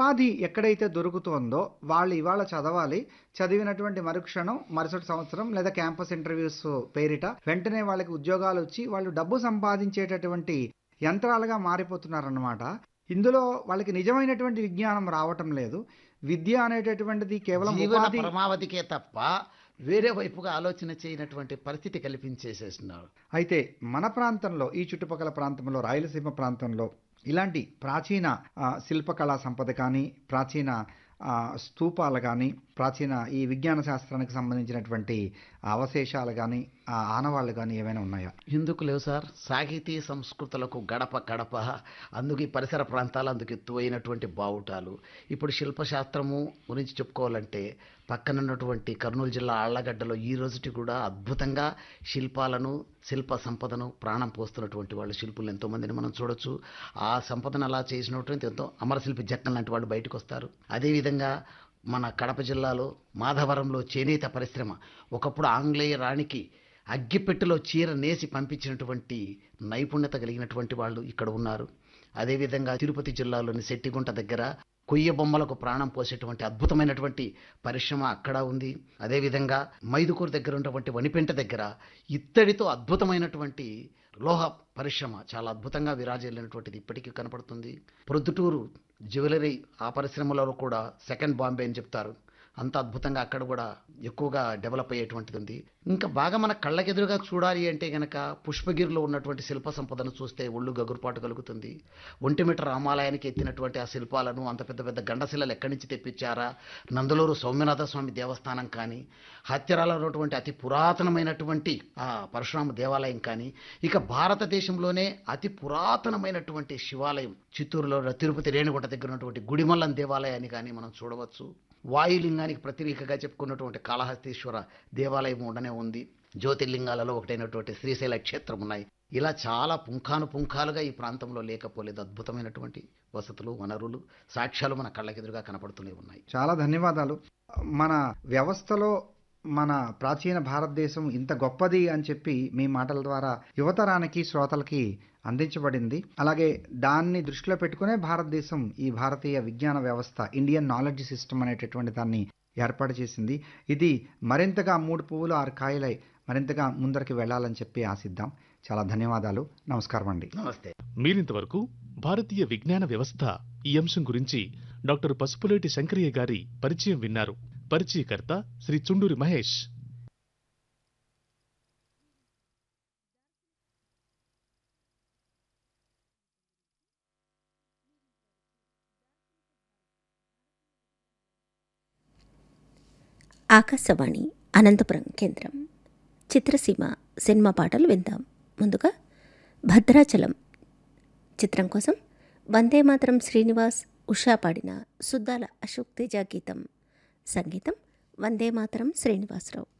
ఉపాధి ఎక్కడైతే దొరుకుతుందో వాళ్ళు ఇవాళ చదవాలి చదివినటువంటి మరుక్షణం మరుసటి సంవత్సరం లేదా క్యాంపస్ ఇంటర్వ్యూస్ పేరిట వెంటనే వాళ్ళకి ఉద్యోగాలు వచ్చి వాళ్ళు డబ్బు సంపాదించేటటువంటి యంత్రాలుగా మారిపోతున్నారన్నమాట ఇందులో వాళ్ళకి నిజమైనటువంటి విజ్ఞానం రావటం లేదు విద్య అనేటటువంటిది కేవలం జీవన ఉపాధి పరమావధికే తప్ప వేరే వైపుగా ఆలోచన చేయనటువంటి పరిస్థితి కల్పించేసేస్తున్నారు అయితే మన ప్రాంతంలో ఈ చుట్టుపక్కల ప్రాంతంలో రాయలసీమ ప్రాంతంలో ఇలాంటి ప్రాచీన ఆ, శిల్పకళా సంపద కానీ ప్రాచీన ఆ, స్తూపాలు కానీ ప్రాచీన ఈ విజ్ఞాన శాస్త్రానికి సంబంధించినటువంటి అవశేషాలు కానీ ఆ ఆనవాళ్ళు కానీ ఏమైనా ఉన్నాయా ఎందుకు లేవు సార్ సాహితీ సంస్కృతులకు గడప గడప అందుకు ఈ పరిసర ప్రాంతాలు అందుకు ఎత్తువైనటువంటి బావుటాలు ఇప్పుడు శిల్పశాస్త్రము గురించి చెప్పుకోవాలంటే పక్కన ఉన్నటువంటి కర్నూలు జిల్లా ఆళ్లగడ్డలో ఈ రోజుటి కూడా అద్భుతంగా శిల్పాలను శిల్ప సంపదను ప్రాణం పోస్తున్నటువంటి వాళ్ళు శిల్పులు ఎంతోమందిని మనం చూడొచ్చు ఆ సంపదను అలా చేసినటువంటి ఎంతో అమరశిల్పి జక్కన్ లాంటి వాళ్ళు బయటకు వస్తారు అదేవిధంగా మన కడప జిల్లాలో మాధవరంలో చేనేత పరిశ్రమ ఒకప్పుడు ఆంగ్లేయ రాణికి అగ్గిపెట్టెలో చీర నేసి పంపించినటువంటి నైపుణ్యత కలిగినటువంటి వాళ్ళు ఇక్కడ ఉన్నారు అదేవిధంగా తిరుపతి జిల్లాలోని శెట్టిగుంట దగ్గర కొయ్య బొమ్మలకు ప్రాణం పోసేటువంటి అద్భుతమైనటువంటి పరిశ్రమ అక్కడ ఉంది అదేవిధంగా మైదుకూరు దగ్గర ఉన్నటువంటి వనిపెంట దగ్గర ఇత్తడితో అద్భుతమైనటువంటి లోహ పరిశ్రమ చాలా అద్భుతంగా విరాజిల్లినటువంటిది ఇప్పటికీ కనపడుతుంది ప్రొద్దుటూరు జ్యువెలరీ ఆ పరిశ్రమలో కూడా సెకండ్ బాంబే అని చెప్తారు అంత అద్భుతంగా అక్కడ కూడా ఎక్కువగా డెవలప్ అయ్యేటువంటిది ఉంది ఇంకా బాగా మన కళ్ళకెదురుగా చూడాలి అంటే గనక పుష్పగిరిలో ఉన్నటువంటి శిల్ప సంపదను చూస్తే ఒళ్ళు గగురుపాటు కలుగుతుంది ఒంటిమిట రామాలయానికి ఎత్తినటువంటి ఆ శిల్పాలను అంత పెద్ద పెద్ద గండశిలలు ఎక్కడి నుంచి తెప్పించారా నందలూరు సౌమ్యనాథ స్వామి దేవస్థానం కానీ హత్యరాలో ఉన్నటువంటి అతి పురాతనమైనటువంటి ఆ పరశురామ దేవాలయం కానీ ఇక భారతదేశంలోనే అతి పురాతనమైనటువంటి శివాలయం చిత్తూరులో తిరుపతి రేణుగుంట దగ్గర ఉన్నటువంటి గుడిమల్లం దేవాలయాన్ని కానీ మనం చూడవచ్చు వాయులింగానికి ప్రతిరేకగా చెప్పుకున్నటువంటి కాళహస్తీశ్వర దేవాలయం ఉండనే ఉంది జ్యోతిర్లింగాలలో ఒకటైనటువంటి శ్రీశైల క్షేత్రం ఉన్నాయి ఇలా చాలా పుంఖాను పుంఖాలుగా ఈ ప్రాంతంలో లేకపోలేదు అద్భుతమైనటువంటి వసతులు వనరులు సాక్ష్యాలు మన కళ్ళకెదురుగా కనపడుతూనే ఉన్నాయి చాలా ధన్యవాదాలు మన వ్యవస్థలో మన ప్రాచీన భారతదేశం ఇంత గొప్పది అని చెప్పి మీ మాటల ద్వారా యువతరానికి శ్రోతలకి అందించబడింది అలాగే దాన్ని దృష్టిలో పెట్టుకునే భారతదేశం ఈ భారతీయ విజ్ఞాన వ్యవస్థ ఇండియన్ నాలెడ్జ్ సిస్టమ్ అనేటటువంటి దాన్ని ఏర్పాటు చేసింది ఇది మరింతగా మూడు పువ్వులు ఆరు కాయలై మరింతగా ముందరికి వెళ్ళాలని చెప్పి ఆశిద్దాం చాలా ధన్యవాదాలు నమస్కారం అండి నమస్తే మీరింతవరకు భారతీయ విజ్ఞాన వ్యవస్థ ఈ అంశం గురించి డాక్టర్ పసుపులేటి శంకరయ్య గారి పరిచయం విన్నారు పరిచయకర్త శ్రీ చుండూరి మహేష్ ఆకాశవాణి అనంతపురం కేంద్రం చిత్రసీమ సినిమా పాటలు విందాం ముందుగా భద్రాచలం చిత్రం కోసం వందే మాతరం శ్రీనివాస్ ఉషా పాడిన సుద్దాల అశోక్ తేజ గీతం సంగీతం వందే మాతరం శ్రీనివాసరావు